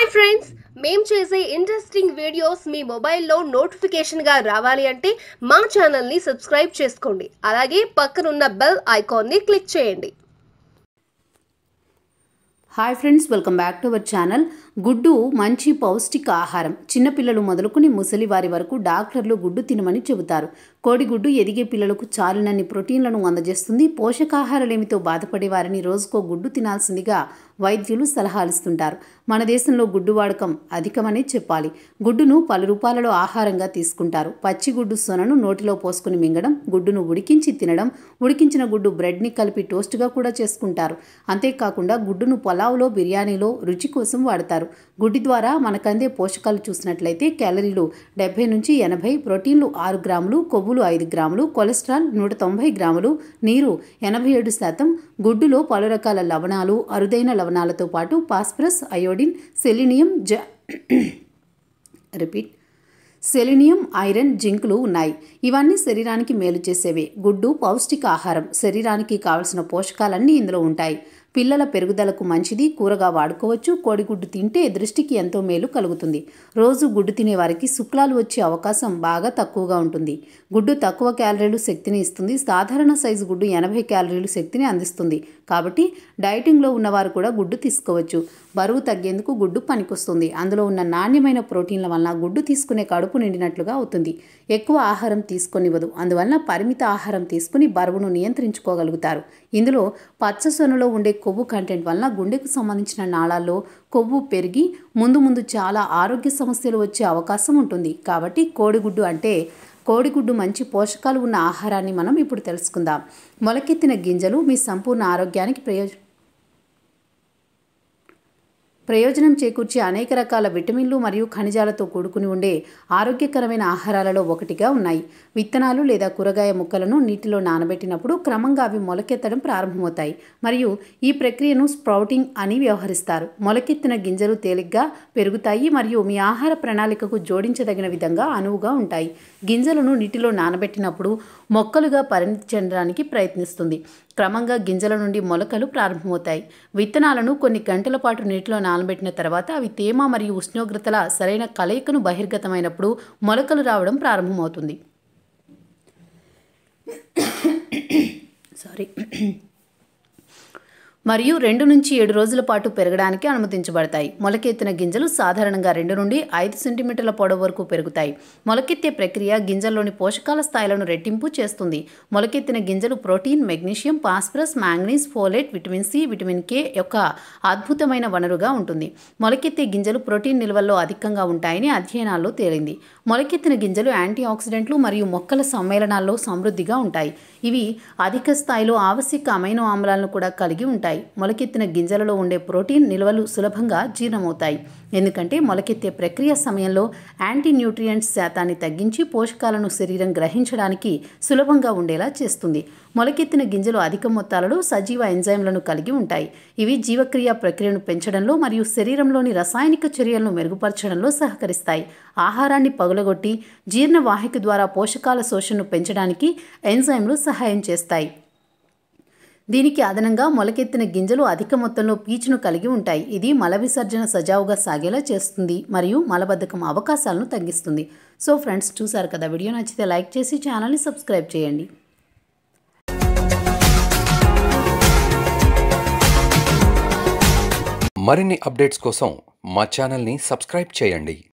friends మేము చేసే interesting videos మీ మొబైల్లో నోటిఫికేషన్గా రావాలి అంటే మా ఛానల్ని సబ్స్క్రైబ్ చేసుకోండి అలాగే పక్కనున్న బెల్ ఐకాన్ని క్లిక్ చేయండి hi friends welcome back to our channel గుడ్డు మంచి పౌష్టిక ఆహారం చిన్నపిల్లలు మొదలుకొని ముసలి వారి వరకు డాక్టర్లు గుడ్డు తినమని చెబుతారు కోడిగుడ్డు ఎదిగే పిల్లలకు చాలినన్ని ప్రోటీన్లను అందజేస్తుంది పోషకాహారలేమితో బాధపడే వారిని రోజుకో గుడ్డు తినాల్సిందిగా వైద్యులు సలహాలిస్తుంటారు మన దేశంలో గుడ్డు వాడకం అధికమనే చెప్పాలి గుడ్డును పలు రూపాలలో ఆహారంగా తీసుకుంటారు పచ్చి గుడ్డు సొనను నోటిలో పోసుకుని మింగడం గుడ్డును ఉడికించి తినడం ఉడికించిన గుడ్డు బ్రెడ్ని కలిపి టోస్ట్గా కూడా చేసుకుంటారు అంతేకాకుండా గుడ్డును పొలావులో బిర్యానీలో రుచి కోసం వాడతారు గుడ్డి ద్వారా మనకందే పోషకాలు చూసినట్లయితే క్యాలరీలు డెబ్బై నుంచి ఎనభై ప్రోటీన్లు ఆరు గ్రాములు కొవ్వులు ఐదు గ్రాములు కొలెస్ట్రాల్ నూట తొంభై గ్రాములు నీరు ఎనభై ఏడు శాతం గుడ్డులో పలు రకాల లవణాలు అరుదైన లవణాలతో పాటు పాస్పరస్ అయోడిన్ సెలినియం జ రిపీట్ సెలినియం ఐరన్ జింకులు ఉన్నాయి ఇవన్నీ శరీరానికి మేలు చేసేవే గుడ్డు పౌష్టిక ఆహారం శరీరానికి కావలసిన పోషకాలన్నీ ఇందులో ఉంటాయి పిల్లల పెరుగుదలకు మంచిది కూరగా వాడుకోవచ్చు కోడిగుడ్డు తింటే దృష్టికి ఎంతో మేలు కలుగుతుంది రోజు గుడ్డు తినే వారికి శుక్లాలు వచ్చే అవకాశం బాగా తక్కువగా ఉంటుంది గుడ్డు తక్కువ క్యాలరీలు శక్తిని ఇస్తుంది సాధారణ సైజు గుడ్డు ఎనభై క్యాలరీలు శక్తిని అందిస్తుంది కాబట్టి డైటింగ్లో ఉన్నవారు కూడా గుడ్డు తీసుకోవచ్చు బరువు తగ్గేందుకు గుడ్డు పనికొస్తుంది అందులో ఉన్న నాణ్యమైన ప్రోటీన్ల వలన గుడ్డు తీసుకునే కడుపు నిండినట్లుగా అవుతుంది ఎక్కువ ఆహారం తీసుకొనివ్వదు అందువలన పరిమిత ఆహారం తీసుకుని బరువును నియంత్రించుకోగలుగుతారు ఇందులో పచ్చ సొనలో ఉండే కొవ్వు కంటెంట్ వలన గుండెకు సంబంధించిన నాళాల్లో కొవ్వు పెరిగి ముందు ముందు చాలా ఆరోగ్య సమస్యలు వచ్చే అవకాశం ఉంటుంది కాబట్టి కోడిగుడ్డు అంటే కోడిగుడ్డు మంచి పోషకాలు ఉన్న ఆహారాన్ని మనం ఇప్పుడు తెలుసుకుందాం మొలకెత్తిన గింజలు మీ సంపూర్ణ ఆరోగ్యానికి ప్రయోజనం ప్రయోజనం చేకూర్చే అనేక రకాల విటమిన్లు మరియు ఖనిజాలతో కూడుకుని ఉండే ఆరోగ్యకరమైన ఆహారాలలో ఒకటిగా ఉన్నాయి విత్తనాలు లేదా కూరగాయ ముక్కలను నీటిలో నానబెట్టినప్పుడు క్రమంగా అవి మొలకెత్తడం ప్రారంభమవుతాయి మరియు ఈ ప్రక్రియను స్ప్రౌటింగ్ అని వ్యవహరిస్తారు మొలకెత్తిన గింజలు తేలిగ్గా పెరుగుతాయి మరియు మీ ఆహార ప్రణాళికకు జోడించదగిన విధంగా అనువుగా ఉంటాయి గింజలను నీటిలో నానబెట్టినప్పుడు మొక్కలుగా పరిణతి చెందడానికి ప్రయత్నిస్తుంది క్రమంగా గింజల నుండి మొలకలు ప్రారంభమవుతాయి విత్తనాలను కొన్ని గంటల పాటు నీటిలో నానబెట్టిన తర్వాత అవి తేమ మరియు ఉష్ణోగ్రతల సరైన కలయికను బహిర్గతమైనప్పుడు మొలకలు రావడం ప్రారంభమవుతుంది సారీ మరియు రెండు నుంచి ఏడు రోజుల పాటు పెరగడానికి అనుమతించబడతాయి మొలకెత్తిన గింజలు సాధారణంగా రెండు నుండి ఐదు సెంటీమీటర్ల పొడవు వరకు పెరుగుతాయి మొలకెత్తే ప్రక్రియ గింజల్లోని పోషకాల స్థాయిలను రెట్టింపు చేస్తుంది మొలకెత్తిన గింజలు protein magnesium phosphorus manganese folate vitamin C vitamin K యొక్క అద్భుతమైన వనరుగా ఉంటుంది మొలకెత్తే గింజలు ప్రోటీన్ నిల్వల్లో అధికంగా ఉంటాయని అధ్యయనాల్లో తేలింది మొలకెత్తిన గింజలు యాంటీ ఆక్సిడెంట్లు మరియు మొక్కల సమ్మేళనాల్లో సమృద్ధిగా ఉంటాయి ఇవి అధిక స్థాయిలో ఆవశ్యక అమైనో ఆమ్లాలను కూడా కలిగి ఉంటాయి మొలకెత్తిన గింజలలో ఉండే ప్రోటీన్ నిల్వలు సులభంగా జీర్ణమవుతాయి ఎందుకంటే మొలకెత్తే ప్రక్రియ సమయంలో యాంటీ న్యూట్రియంట్స్ శాతాన్ని తగ్గించి పోషకాలను శరీరం గ్రహించడానికి సులభంగా ఉండేలా చేస్తుంది మొలకెత్తిన గింజలు అధిక మొత్తాలలో సజీవ ఎంజైమ్లను కలిగి ఉంటాయి ఇవి జీవక్రియ ప్రక్రియను పెంచడంలో మరియు శరీరంలోని రసాయనిక చర్యలను మెరుగుపరచడంలో సహకరిస్తాయి ఆహారాన్ని పగులగొట్టి జీర్ణవాహిక ద్వారా పోషకాల శోషణను పెంచడానికి ఎంజైమ్లు సహాయం చేస్తాయి దీనికి అదనంగా మొలకెత్తిన గింజలు అధిక మొత్తంలో పీచును కలిగి ఉంటాయి ఇది మల విసర్జన సజావుగా సాగేలా చేస్తుంది మరియు మలబద్ధకం అవకాశాలను తగ్గిస్తుంది సో ఫ్రెండ్స్ చూసారు కదా వీడియో నచ్చితే లైక్ చేసి ఛానల్ని సబ్స్క్రైబ్ చేయండి మరిన్ని అప్డేట్స్ కోసం మా ఛానల్ని సబ్స్క్రైబ్ చేయండి